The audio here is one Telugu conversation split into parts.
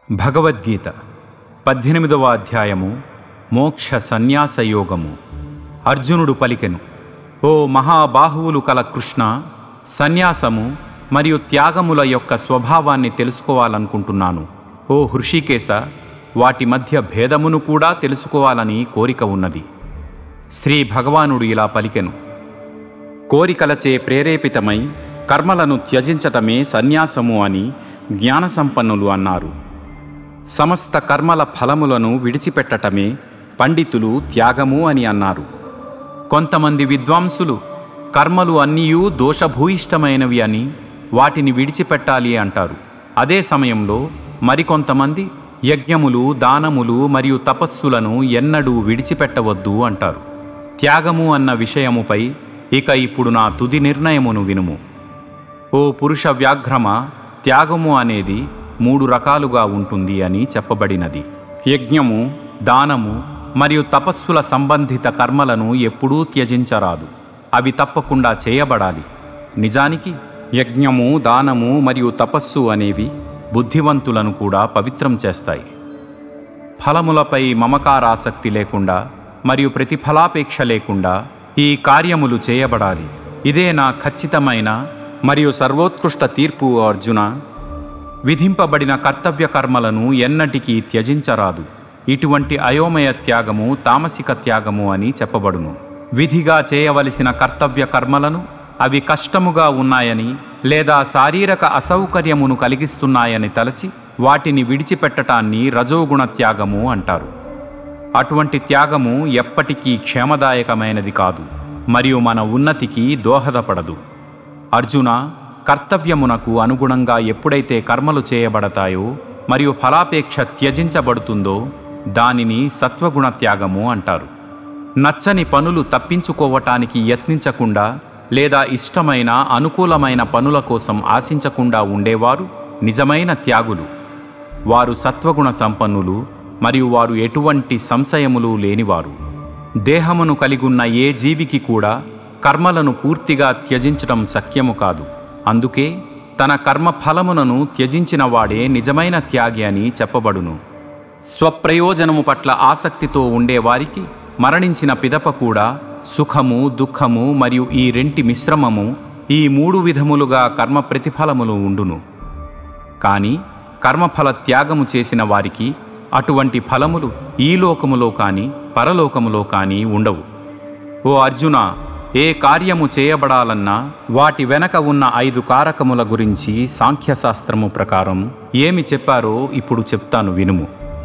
భగవద్గీత పద్దెనిమిదవ అధ్యాయము మోక్ష సన్యాస యోగము అర్జునుడు పలికెను ఓ మహాబాహువులు కల కృష్ణ సన్యాసము మరియు త్యాగముల యొక్క స్వభావాన్ని తెలుసుకోవాలనుకుంటున్నాను ఓ హృషికేశ వాటి మధ్య భేదమును కూడా తెలుసుకోవాలని కోరిక ఉన్నది శ్రీ భగవానుడు ఇలా పలికెను కోరికలచే ప్రేరేపితమై కర్మలను త్యజించటమే సన్యాసము అని జ్ఞానసంపన్నులు అన్నారు సమస్త కర్మల ఫలములను విడిచిపెట్టటమే పండితులు త్యాగము అని అన్నారు కొంతమంది విద్వాంసులు కర్మలు అన్నీయూ దోషభూయిష్టమైనవి అని వాటిని విడిచిపెట్టాలి అంటారు అదే సమయంలో మరికొంతమంది యజ్ఞములు దానములు మరియు తపస్సులను ఎన్నడూ విడిచిపెట్టవద్దు అంటారు త్యాగము అన్న విషయముపై ఇక ఇప్పుడు నా తుది నిర్ణయమును వినుము ఓ పురుష వ్యాఘ్రమ త్యాగము అనేది మూడు రకాలుగా ఉంటుంది అని చెప్పబడినది యజ్ఞము దానము మరియు తపస్సుల సంబంధిత కర్మలను ఎప్పుడూ త్యజించరాదు అవి తప్పకుండా చేయబడాలి నిజానికి యజ్ఞము దానము మరియు తపస్సు అనేవి బుద్ధివంతులను కూడా పవిత్రం చేస్తాయి ఫలములపై మమకారాసక్తి లేకుండా మరియు ప్రతిఫలాపేక్ష లేకుండా ఈ కార్యములు చేయబడాలి ఇదే నా ఖచ్చితమైన మరియు సర్వోత్కృష్ట తీర్పు అర్జున విధింపబడిన కర్తవ్య కర్మలను ఎన్నటికీ త్యజించరాదు ఇటువంటి అయోమయ త్యాగము తామసిక త్యాగము అని చెప్పబడును విధిగా చేయవలసిన కర్తవ్య కర్మలను అవి కష్టముగా ఉన్నాయని లేదా శారీరక అసౌకర్యమును కలిగిస్తున్నాయని తలచి వాటిని విడిచిపెట్టటాన్ని రజోగుణ త్యాగము అంటారు అటువంటి త్యాగము ఎప్పటికీ క్షేమదాయకమైనది కాదు మరియు మన ఉన్నతికి దోహదపడదు అర్జున కర్తవ్యమునకు అనుగుణంగా ఎప్పుడైతే కర్మలు చేయబడతాయో మరియు ఫలాపేక్ష త్యజించబడుతుందో దానిని సత్వగుణ త్యాగము అంటారు నచ్చని పనులు తప్పించుకోవటానికి యత్నించకుండా లేదా ఇష్టమైన అనుకూలమైన పనుల కోసం ఆశించకుండా ఉండేవారు నిజమైన త్యాగులు వారు సత్వగుణ సంపన్నులు మరియు వారు ఎటువంటి సంశయములు లేనివారు దేహమును కలిగున్న ఏ జీవికి కూడా కర్మలను పూర్తిగా త్యజించడం శక్యము కాదు అందుకే తన కర్మ ఫలములను త్యజించిన వాడే నిజమైన త్యాగి అని చెప్పబడును స్వప్రయోజనము పట్ల ఆసక్తితో ఉండేవారికి మరణించిన పిదప కూడా సుఖము దుఃఖము మరియు ఈ రెంటి మిశ్రమము ఈ మూడు విధములుగా కర్మ ప్రతిఫలములు ఉండును కానీ కర్మఫల త్యాగము చేసిన వారికి అటువంటి ఫలములు ఈ లోకములో కానీ పరలోకములో కానీ ఉండవు ఓ అర్జున ఏ కార్యము చేయబడాలన్నా వాటి వెనక ఉన్న ఐదు కారకముల గురించి సాంఖ్యశాస్త్రము ప్రకారం ఏమి చెప్పారో ఇప్పుడు చెప్తాను వినుము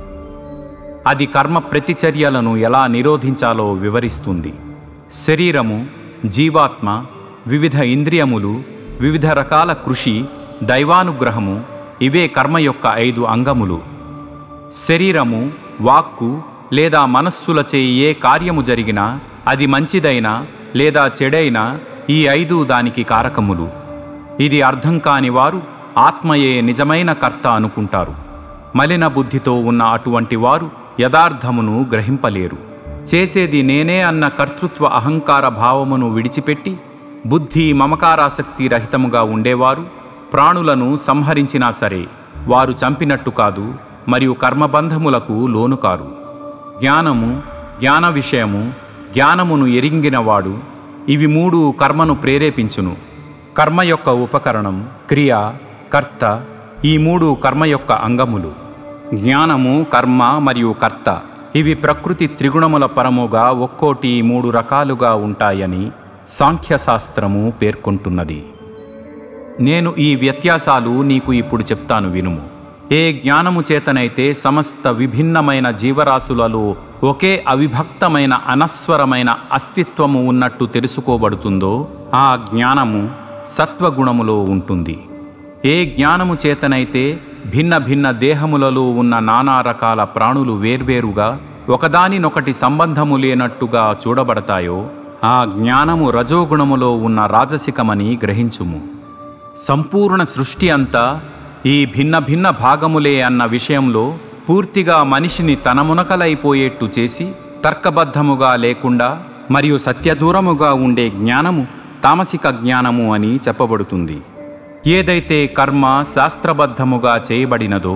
అది కర్మ ప్రతిచర్యలను ఎలా నిరోధించాలో వివరిస్తుంది శరీరము జీవాత్మ వివిధ ఇంద్రియములు వివిధ రకాల కృషి దైవానుగ్రహము ఇవే కర్మ యొక్క ఐదు అంగములు శరీరము వాక్కు లేదా మనస్సులచే ఏ కార్యము జరిగినా అది మంచిదైనా లేదా చెడైనా ఈ ఐదు దానికి కారకములు ఇది అర్థం కాని వారు ఆత్మయే నిజమైన కర్త అనుకుంటారు మలిన బుద్ధితో ఉన్న అటువంటి వారు యథార్థమును గ్రహింపలేరు చేసేది నేనే అన్న కర్తృత్వ అహంకార భావమును విడిచిపెట్టి బుద్ధి మమకారాసక్తి రహితముగా ఉండేవారు ప్రాణులను సంహరించినా సరే వారు చంపినట్టు కాదు మరియు కర్మబంధములకు లోను కారు జ్ఞానము జ్ఞాన విషయము జ్ఞానమును ఎరింగినవాడు ఇవి మూడు కర్మను ప్రేరేపించును కర్మ యొక్క ఉపకరణం క్రియ కర్త ఈ మూడు కర్మ యొక్క అంగములు జ్ఞానము కర్మ మరియు కర్త ఇవి ప్రకృతి త్రిగుణముల పరముగా ఒక్కోటి మూడు రకాలుగా ఉంటాయని సాంఖ్యశాస్త్రము పేర్కొంటున్నది నేను ఈ వ్యత్యాసాలు నీకు ఇప్పుడు చెప్తాను వినుము ఏ జ్ఞానము చేతనైతే సమస్త విభిన్నమైన జీవరాశులలో ఒకే అవిభక్తమైన అనస్వరమైన అస్తిత్వము ఉన్నట్టు తెలుసుకోబడుతుందో ఆ జ్ఞానము సత్వగుణములో ఉంటుంది ఏ జ్ఞానము చేతనైతే భిన్న భిన్న దేహములలో ఉన్న నానా రకాల ప్రాణులు వేర్వేరుగా ఒకదానినొకటి సంబంధము లేనట్టుగా చూడబడతాయో ఆ జ్ఞానము రజోగుణములో ఉన్న రాజసికమని గ్రహించుము సంపూర్ణ సృష్టి అంతా ఈ భిన్న భిన్న భాగములే అన్న విషయంలో పూర్తిగా మనిషిని తనమునకలైపోయేట్టు చేసి తర్కబద్ధముగా లేకుండా మరియు సత్యదూరముగా ఉండే జ్ఞానము తామసిక జ్ఞానము అని చెప్పబడుతుంది ఏదైతే కర్మ శాస్త్రబద్ధముగా చేయబడినదో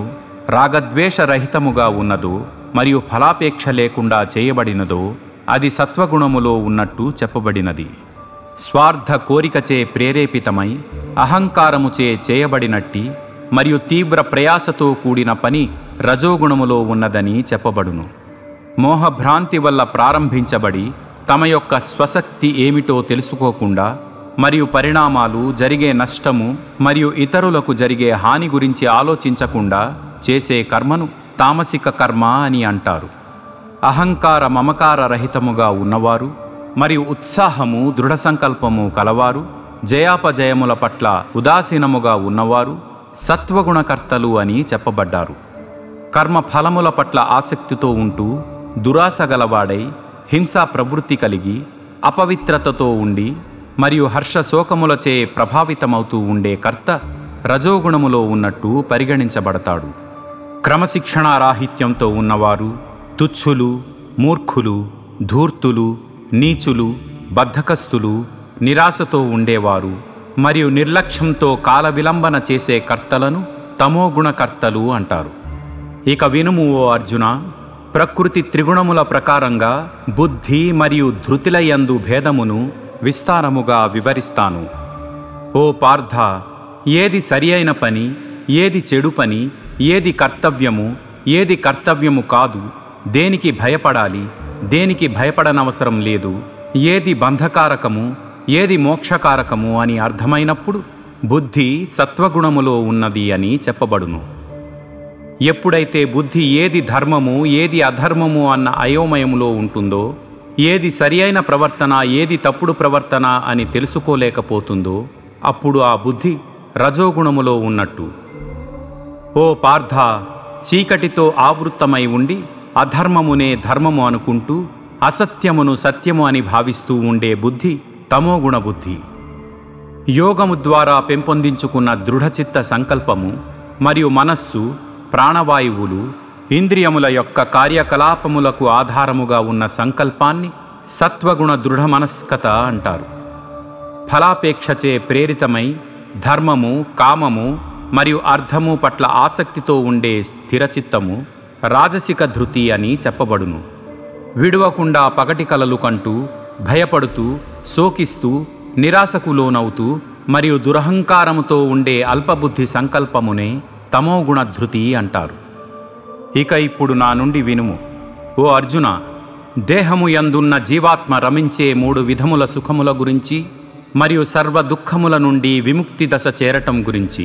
రాగద్వేషరహితముగా ఉన్నదో మరియు ఫలాపేక్ష లేకుండా చేయబడినదో అది సత్వగుణములో ఉన్నట్టు చెప్పబడినది స్వార్థ కోరికచే ప్రేరేపితమై అహంకారముచే చేయబడినట్టి మరియు తీవ్ర ప్రయాసతో కూడిన పని రజోగుణములో ఉన్నదని చెప్పబడును మోహభ్రాంతి వల్ల ప్రారంభించబడి తమ యొక్క స్వశక్తి ఏమిటో తెలుసుకోకుండా మరియు పరిణామాలు జరిగే నష్టము మరియు ఇతరులకు జరిగే హాని గురించి ఆలోచించకుండా చేసే కర్మను తామసిక కర్మ అని అంటారు అహంకార మమకార రహితముగా ఉన్నవారు మరియు ఉత్సాహము దృఢ సంకల్పము కలవారు జయాపజయముల పట్ల ఉదాసీనముగా ఉన్నవారు సత్వగుణకర్తలు అని చెప్పబడ్డారు కర్మ ఫలముల పట్ల ఆసక్తితో ఉంటూ దురాశ గలవాడై హింసా ప్రవృత్తి కలిగి అపవిత్రతతో ఉండి మరియు హర్ష శోకములచే ప్రభావితమవుతూ ఉండే కర్త రజోగుణములో ఉన్నట్టు పరిగణించబడతాడు క్రమశిక్షణారాహిత్యంతో ఉన్నవారు తుచ్చులు మూర్ఖులు ధూర్తులు నీచులు బద్ధకస్తులు నిరాశతో ఉండేవారు మరియు నిర్లక్ష్యంతో కాల విలంబన చేసే కర్తలను తమోగుణకర్తలు అంటారు ఇక వినుము ఓ అర్జున ప్రకృతి త్రిగుణముల ప్రకారంగా బుద్ధి మరియు ధృతిలయందు భేదమును విస్తారముగా వివరిస్తాను ఓ పార్థ ఏది సరి అయిన పని ఏది చెడు పని ఏది కర్తవ్యము ఏది కర్తవ్యము కాదు దేనికి భయపడాలి దేనికి భయపడనవసరం లేదు ఏది బంధకారకము ఏది మోక్షకారకము అని అర్థమైనప్పుడు బుద్ధి సత్వగుణములో ఉన్నది అని చెప్పబడును ఎప్పుడైతే బుద్ధి ఏది ధర్మము ఏది అధర్మము అన్న అయోమయములో ఉంటుందో ఏది సరియైన ప్రవర్తన ఏది తప్పుడు ప్రవర్తన అని తెలుసుకోలేకపోతుందో అప్పుడు ఆ బుద్ధి రజోగుణములో ఉన్నట్టు ఓ పార్థ చీకటితో ఆవృత్తమై ఉండి అధర్మమునే ధర్మము అనుకుంటూ అసత్యమును సత్యము అని భావిస్తూ ఉండే బుద్ధి తమోగుణ బుద్ధి యోగము ద్వారా పెంపొందించుకున్న దృఢచిత్త సంకల్పము మరియు మనస్సు ప్రాణవాయువులు ఇంద్రియముల యొక్క కార్యకలాపములకు ఆధారముగా ఉన్న సంకల్పాన్ని సత్వగుణ దృఢ మనస్కత అంటారు ఫలాపేక్షచే ప్రేరితమై ధర్మము కామము మరియు అర్థము పట్ల ఆసక్తితో ఉండే స్థిరచిత్తము రాజసిక ధృతి అని చెప్పబడును విడువకుండా పగటి కలలు కంటూ భయపడుతూ శోకిస్తూ నిరాశకు లోనవుతూ మరియు దురహంకారముతో ఉండే అల్పబుద్ధి సంకల్పమునే తమోగుణ ధృతి అంటారు ఇక ఇప్పుడు నా నుండి వినుము ఓ అర్జున దేహము యందున్న జీవాత్మ రమించే మూడు విధముల సుఖముల గురించి మరియు సర్వ దుఃఖముల నుండి విముక్తి దశ చేరటం గురించి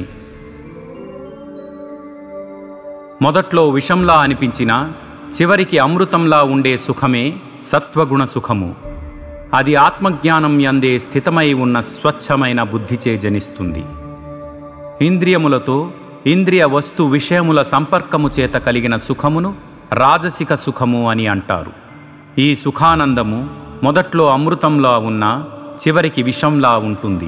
మొదట్లో విషంలా అనిపించిన చివరికి అమృతంలా ఉండే సుఖమే సత్వగుణ సుఖము అది ఆత్మజ్ఞానం యందే స్థితమై ఉన్న స్వచ్ఛమైన బుద్ధిచే జనిస్తుంది ఇంద్రియములతో ఇంద్రియ వస్తు విషయముల సంపర్కము చేత కలిగిన సుఖమును రాజసిక సుఖము అని అంటారు ఈ సుఖానందము మొదట్లో అమృతంలా ఉన్నా చివరికి విషంలా ఉంటుంది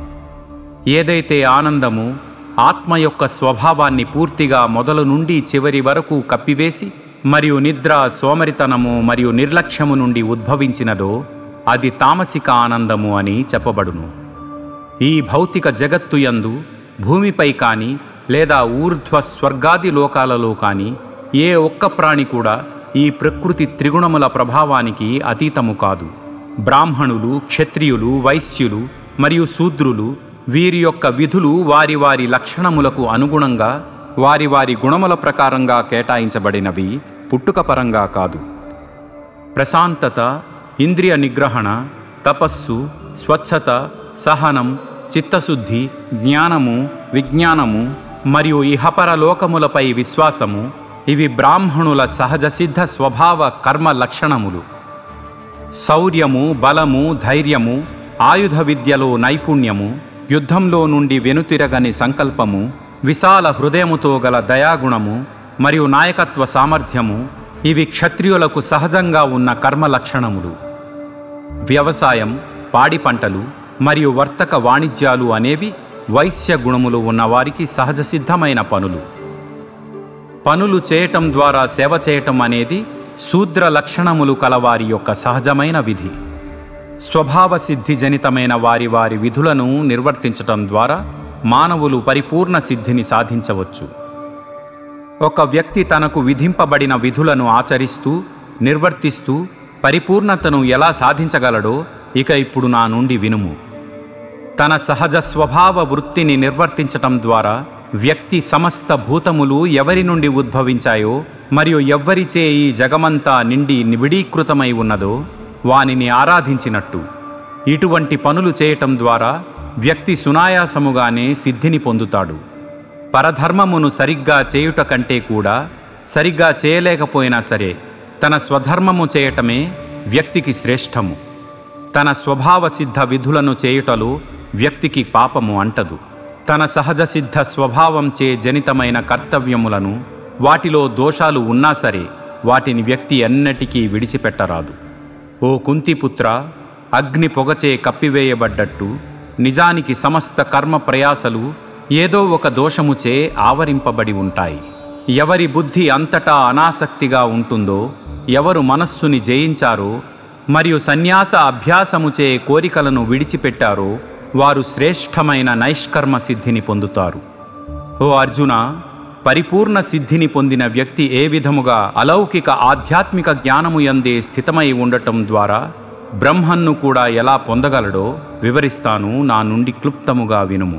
ఏదైతే ఆనందము ఆత్మ యొక్క స్వభావాన్ని పూర్తిగా మొదలు నుండి చివరి వరకు కప్పివేసి మరియు నిద్ర సోమరితనము మరియు నిర్లక్ష్యము నుండి ఉద్భవించినదో అది తామసిక ఆనందము అని చెప్పబడును ఈ భౌతిక జగత్తు యందు భూమిపై కానీ లేదా ఊర్ధ్వ స్వర్గాది లోకాలలో కానీ ఏ ఒక్క ప్రాణి కూడా ఈ ప్రకృతి త్రిగుణముల ప్రభావానికి అతీతము కాదు బ్రాహ్మణులు క్షత్రియులు వైశ్యులు మరియు శూద్రులు వీరి యొక్క విధులు వారి వారి లక్షణములకు అనుగుణంగా వారి వారి గుణముల ప్రకారంగా కేటాయించబడినవి పుట్టుకపరంగా కాదు ప్రశాంతత ఇంద్రియ నిగ్రహణ తపస్సు స్వచ్ఛత సహనం చిత్తశుద్ధి జ్ఞానము విజ్ఞానము మరియు ఇహపర లోకములపై విశ్వాసము ఇవి బ్రాహ్మణుల సహజ సిద్ధ స్వభావ కర్మ లక్షణములు శౌర్యము బలము ధైర్యము ఆయుధ విద్యలో నైపుణ్యము యుద్ధంలో నుండి వెనుతిరగని సంకల్పము విశాల హృదయముతో గల దయాగుణము మరియు నాయకత్వ సామర్థ్యము ఇవి క్షత్రియులకు సహజంగా ఉన్న కర్మ లక్షణములు వ్యవసాయం పాడి పంటలు మరియు వర్తక వాణిజ్యాలు అనేవి వైశ్య గుణములు ఉన్నవారికి సహజ సిద్ధమైన పనులు పనులు చేయటం ద్వారా సేవ చేయటం అనేది శూద్ర లక్షణములు కలవారి యొక్క సహజమైన విధి స్వభావ సిద్ధి జనితమైన వారి వారి విధులను నిర్వర్తించటం ద్వారా మానవులు పరిపూర్ణ సిద్ధిని సాధించవచ్చు ఒక వ్యక్తి తనకు విధింపబడిన విధులను ఆచరిస్తూ నిర్వర్తిస్తూ పరిపూర్ణతను ఎలా సాధించగలడో ఇక ఇప్పుడు నా నుండి వినుము తన సహజ స్వభావ వృత్తిని నిర్వర్తించటం ద్వారా వ్యక్తి సమస్త భూతములు ఎవరి నుండి ఉద్భవించాయో మరియు ఎవ్వరిచే ఈ జగమంతా నిండి నిబిడీకృతమై ఉన్నదో వానిని ఆరాధించినట్టు ఇటువంటి పనులు చేయటం ద్వారా వ్యక్తి సునాయాసముగానే సిద్ధిని పొందుతాడు పరధర్మమును సరిగ్గా చేయుట కంటే కూడా సరిగ్గా చేయలేకపోయినా సరే తన స్వధర్మము చేయటమే వ్యక్తికి శ్రేష్టము తన స్వభావ సిద్ధ విధులను చేయుటలో వ్యక్తికి పాపము అంటదు తన సహజ సిద్ధ స్వభావంచే జనితమైన కర్తవ్యములను వాటిలో దోషాలు ఉన్నా సరే వాటిని వ్యక్తి ఎన్నటికీ విడిచిపెట్టరాదు ఓ కుంతిపుత్ర అగ్ని పొగచే కప్పివేయబడ్డట్టు నిజానికి సమస్త కర్మ ప్రయాసలు ఏదో ఒక దోషముచే ఆవరింపబడి ఉంటాయి ఎవరి బుద్ధి అంతటా అనాసక్తిగా ఉంటుందో ఎవరు మనస్సుని జయించారో మరియు సన్యాస అభ్యాసముచే కోరికలను విడిచిపెట్టారో వారు శ్రేష్టమైన నైష్కర్మ సిద్ధిని పొందుతారు ఓ అర్జున పరిపూర్ణ సిద్ధిని పొందిన వ్యక్తి ఏ విధముగా అలౌకిక ఆధ్యాత్మిక జ్ఞానము యందే స్థితమై ఉండటం ద్వారా బ్రహ్మన్ను కూడా ఎలా పొందగలడో వివరిస్తాను నా నుండి క్లుప్తముగా వినుము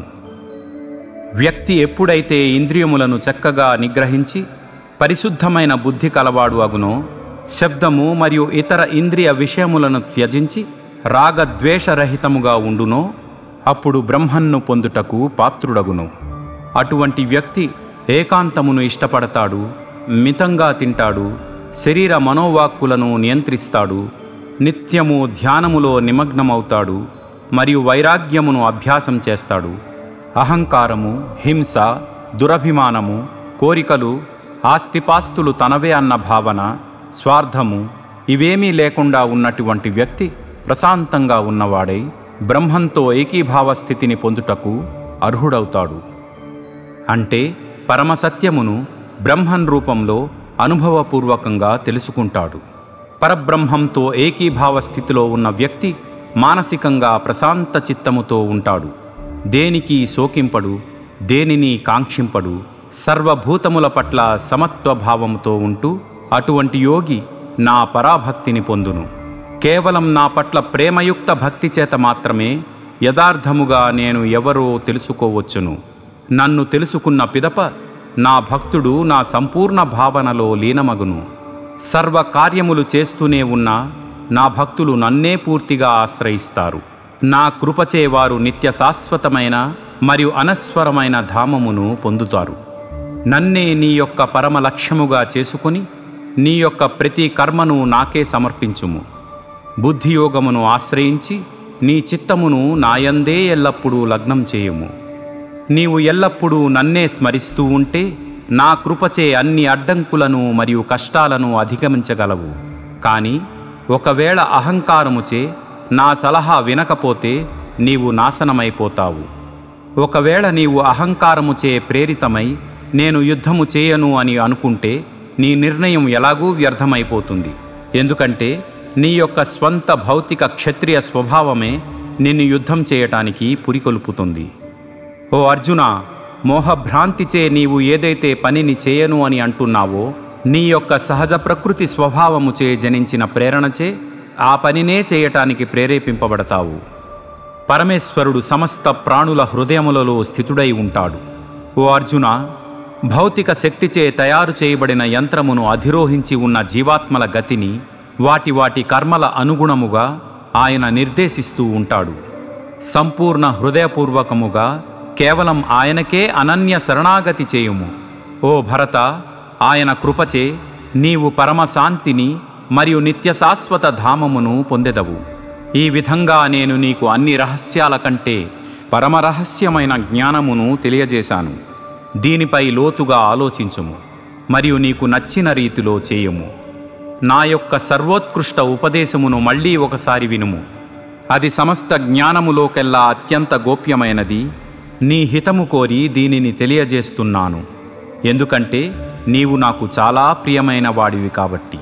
వ్యక్తి ఎప్పుడైతే ఇంద్రియములను చక్కగా నిగ్రహించి పరిశుద్ధమైన బుద్ధి కలవాడు అగునో శబ్దము మరియు ఇతర ఇంద్రియ విషయములను త్యజించి రాగద్వేషరహితముగా ఉండునో అప్పుడు బ్రహ్మన్ను పొందుటకు పాత్రుడగును అటువంటి వ్యక్తి ఏకాంతమును ఇష్టపడతాడు మితంగా తింటాడు శరీర మనోవాక్కులను నియంత్రిస్తాడు నిత్యము ధ్యానములో నిమగ్నమవుతాడు మరియు వైరాగ్యమును అభ్యాసం చేస్తాడు అహంకారము హింస దురభిమానము కోరికలు ఆస్తిపాస్తులు తనవే అన్న భావన స్వార్థము ఇవేమీ లేకుండా ఉన్నటువంటి వ్యక్తి ప్రశాంతంగా ఉన్నవాడై బ్రహ్మంతో ఏకీభావ స్థితిని పొందుటకు అర్హుడవుతాడు అంటే పరమసత్యమును బ్రహ్మన్ రూపంలో అనుభవపూర్వకంగా తెలుసుకుంటాడు పరబ్రహ్మంతో ఏకీభావ స్థితిలో ఉన్న వ్యక్తి మానసికంగా ప్రశాంత చిత్తముతో ఉంటాడు దేనికి శోకింపడు దేనిని కాంక్షింపడు సర్వభూతముల పట్ల సమత్వభావముతో ఉంటూ అటువంటి యోగి నా పరాభక్తిని పొందును కేవలం నా పట్ల ప్రేమయుక్త భక్తి చేత మాత్రమే యథార్థముగా నేను ఎవరో తెలుసుకోవచ్చును నన్ను తెలుసుకున్న పిదప నా భక్తుడు నా సంపూర్ణ భావనలో లీనమగును సర్వ కార్యములు చేస్తూనే ఉన్నా నా భక్తులు నన్నే పూర్తిగా ఆశ్రయిస్తారు నా కృపచే వారు నిత్య శాశ్వతమైన మరియు అనస్వరమైన ధామమును పొందుతారు నన్నే నీ యొక్క పరమ లక్ష్యముగా చేసుకుని నీ యొక్క ప్రతి కర్మను నాకే సమర్పించుము బుద్ధియోగమును ఆశ్రయించి నీ చిత్తమును నాయందే ఎల్లప్పుడూ లగ్నం చేయుము నీవు ఎల్లప్పుడూ నన్నే స్మరిస్తూ ఉంటే నా కృపచే అన్ని అడ్డంకులను మరియు కష్టాలను అధిగమించగలవు కానీ ఒకవేళ అహంకారముచే నా సలహా వినకపోతే నీవు నాశనమైపోతావు ఒకవేళ నీవు అహంకారముచే ప్రేరితమై నేను యుద్ధము చేయను అని అనుకుంటే నీ నిర్ణయం ఎలాగూ వ్యర్థమైపోతుంది ఎందుకంటే నీ యొక్క స్వంత భౌతిక క్షత్రియ స్వభావమే నిన్ను యుద్ధం చేయటానికి పురికొల్పుతుంది ఓ అర్జున మోహభ్రాంతిచే నీవు ఏదైతే పనిని చేయను అని అంటున్నావో నీ యొక్క సహజ ప్రకృతి స్వభావముచే జనించిన ప్రేరణచే ఆ పనినే చేయటానికి ప్రేరేపింపబడతావు పరమేశ్వరుడు సమస్త ప్రాణుల హృదయములలో స్థితుడై ఉంటాడు ఓ అర్జున భౌతిక శక్తిచే తయారు చేయబడిన యంత్రమును అధిరోహించి ఉన్న జీవాత్మల గతిని వాటి వాటి కర్మల అనుగుణముగా ఆయన నిర్దేశిస్తూ ఉంటాడు సంపూర్ణ హృదయపూర్వకముగా కేవలం ఆయనకే అనన్య శరణాగతి చేయుము ఓ భరత ఆయన కృపచే నీవు పరమశాంతిని మరియు నిత్య శాశ్వత ధామమును పొందెదవు ఈ విధంగా నేను నీకు అన్ని రహస్యాల కంటే పరమరహస్యమైన జ్ఞానమును తెలియజేశాను దీనిపై లోతుగా ఆలోచించుము మరియు నీకు నచ్చిన రీతిలో చేయుము నా యొక్క సర్వోత్కృష్ట ఉపదేశమును మళ్ళీ ఒకసారి వినుము అది సమస్త జ్ఞానములోకెల్లా అత్యంత గోప్యమైనది నీ హితము కోరి దీనిని తెలియజేస్తున్నాను ఎందుకంటే నీవు నాకు చాలా ప్రియమైన వాడివి కాబట్టి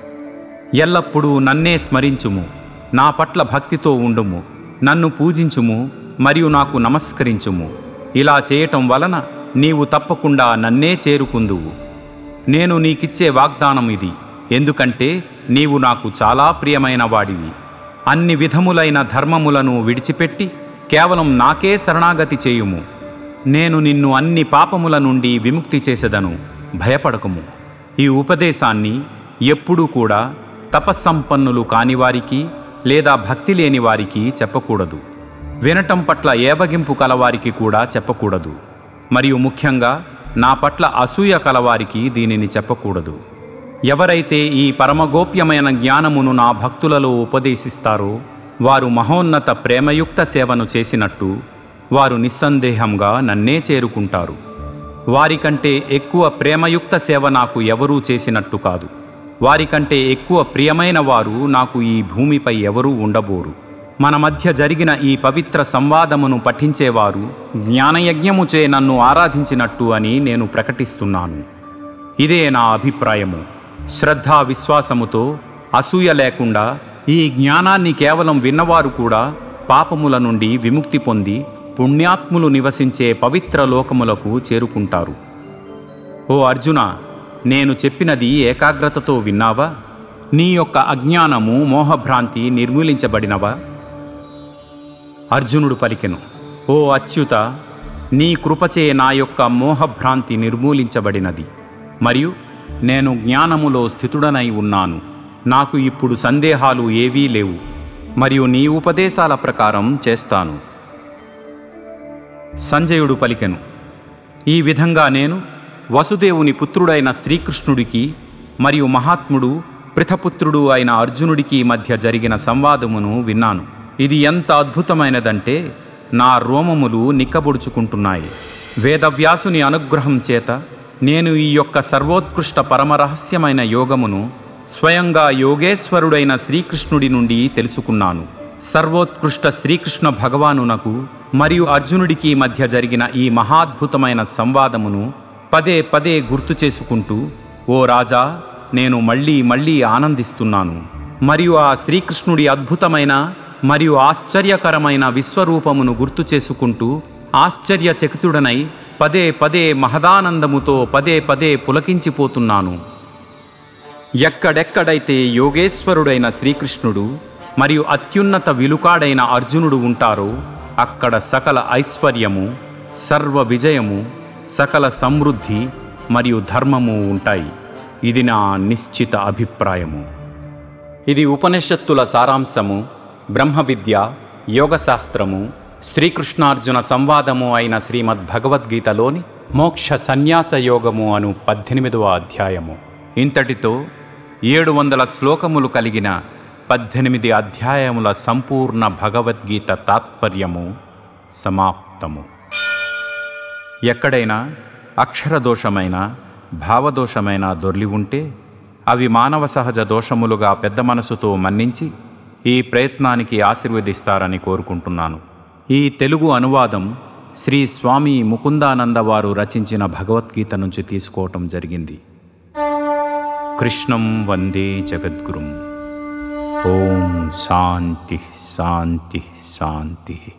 ఎల్లప్పుడూ నన్నే స్మరించుము నా పట్ల భక్తితో ఉండుము నన్ను పూజించుము మరియు నాకు నమస్కరించుము ఇలా చేయటం వలన నీవు తప్పకుండా నన్నే చేరుకుందువు నేను నీకిచ్చే వాగ్దానం ఇది ఎందుకంటే నీవు నాకు చాలా ప్రియమైన వాడివి అన్ని విధములైన ధర్మములను విడిచిపెట్టి కేవలం నాకే శరణాగతి చేయుము నేను నిన్ను అన్ని పాపముల నుండి విముక్తి చేసేదను భయపడకము ఈ ఉపదేశాన్ని ఎప్పుడూ కూడా తపస్సంపన్నులు కానివారికి లేదా భక్తి లేని వారికి చెప్పకూడదు వినటం పట్ల ఏవగింపు కలవారికి కూడా చెప్పకూడదు మరియు ముఖ్యంగా నా పట్ల అసూయ కలవారికి దీనిని చెప్పకూడదు ఎవరైతే ఈ పరమగోప్యమైన జ్ఞానమును నా భక్తులలో ఉపదేశిస్తారో వారు మహోన్నత ప్రేమయుక్త సేవను చేసినట్టు వారు నిస్సందేహంగా నన్నే చేరుకుంటారు వారికంటే ఎక్కువ ప్రేమయుక్త సేవ నాకు ఎవరూ చేసినట్టు కాదు వారికంటే ఎక్కువ ప్రియమైన వారు నాకు ఈ భూమిపై ఎవరూ ఉండబోరు మన మధ్య జరిగిన ఈ పవిత్ర సంవాదమును పఠించేవారు జ్ఞానయజ్ఞముచే నన్ను ఆరాధించినట్టు అని నేను ప్రకటిస్తున్నాను ఇదే నా అభిప్రాయము శ్రద్ధా విశ్వాసముతో అసూయ లేకుండా ఈ జ్ఞానాన్ని కేవలం విన్నవారు కూడా పాపముల నుండి విముక్తి పొంది పుణ్యాత్ములు నివసించే పవిత్ర లోకములకు చేరుకుంటారు ఓ అర్జున నేను చెప్పినది ఏకాగ్రతతో విన్నావా నీ యొక్క అజ్ఞానము మోహభ్రాంతి నిర్మూలించబడినవా అర్జునుడు పలికెను ఓ అచ్యుత నీ కృపచే నా యొక్క మోహభ్రాంతి నిర్మూలించబడినది మరియు నేను జ్ఞానములో స్థితుడనై ఉన్నాను నాకు ఇప్పుడు సందేహాలు ఏవీ లేవు మరియు నీ ఉపదేశాల ప్రకారం చేస్తాను సంజయుడు పలికెను ఈ విధంగా నేను వసుదేవుని పుత్రుడైన శ్రీకృష్ణుడికి మరియు మహాత్ముడు పృథపుత్రుడు అయిన అర్జునుడికి మధ్య జరిగిన సంవాదమును విన్నాను ఇది ఎంత అద్భుతమైనదంటే నా రోమములు నిక్కబొడుచుకుంటున్నాయి వేదవ్యాసుని అనుగ్రహం చేత నేను ఈ యొక్క సర్వోత్కృష్ట పరమరహస్యమైన యోగమును స్వయంగా యోగేశ్వరుడైన శ్రీకృష్ణుడి నుండి తెలుసుకున్నాను సర్వోత్కృష్ట శ్రీకృష్ణ భగవానునకు మరియు అర్జునుడికి మధ్య జరిగిన ఈ మహాద్భుతమైన సంవాదమును పదే పదే గుర్తు చేసుకుంటూ ఓ రాజా నేను మళ్ళీ మళ్ళీ ఆనందిస్తున్నాను మరియు ఆ శ్రీకృష్ణుడి అద్భుతమైన మరియు ఆశ్చర్యకరమైన విశ్వరూపమును గుర్తు చేసుకుంటూ ఆశ్చర్యచకితుడనై పదే పదే మహదానందముతో పదే పదే పులకించిపోతున్నాను ఎక్కడెక్కడైతే యోగేశ్వరుడైన శ్రీకృష్ణుడు మరియు అత్యున్నత విలుకాడైన అర్జునుడు ఉంటారో అక్కడ సకల ఐశ్వర్యము సర్వ విజయము సకల సమృద్ధి మరియు ధర్మము ఉంటాయి ఇది నా నిశ్చిత అభిప్రాయము ఇది ఉపనిషత్తుల సారాంశము బ్రహ్మ విద్య యోగశాస్త్రము శ్రీకృష్ణార్జున సంవాదము అయిన శ్రీమద్ భగవద్గీతలోని మోక్ష సన్యాస యోగము అను పద్దెనిమిదవ అధ్యాయము ఇంతటితో ఏడు వందల శ్లోకములు కలిగిన పద్దెనిమిది అధ్యాయముల సంపూర్ణ భగవద్గీత తాత్పర్యము సమాప్తము ఎక్కడైనా అక్షరదోషమైన భావదోషమైన దొర్లి ఉంటే అవి మానవ సహజ దోషములుగా పెద్ద మనసుతో మన్నించి ఈ ప్రయత్నానికి ఆశీర్వదిస్తారని కోరుకుంటున్నాను ఈ తెలుగు అనువాదం శ్రీ స్వామి ముకుందానంద వారు రచించిన భగవద్గీత నుంచి తీసుకోవటం జరిగింది కృష్ణం వందే జగద్గురుం ఓం శాంతి శాంతి శాంతి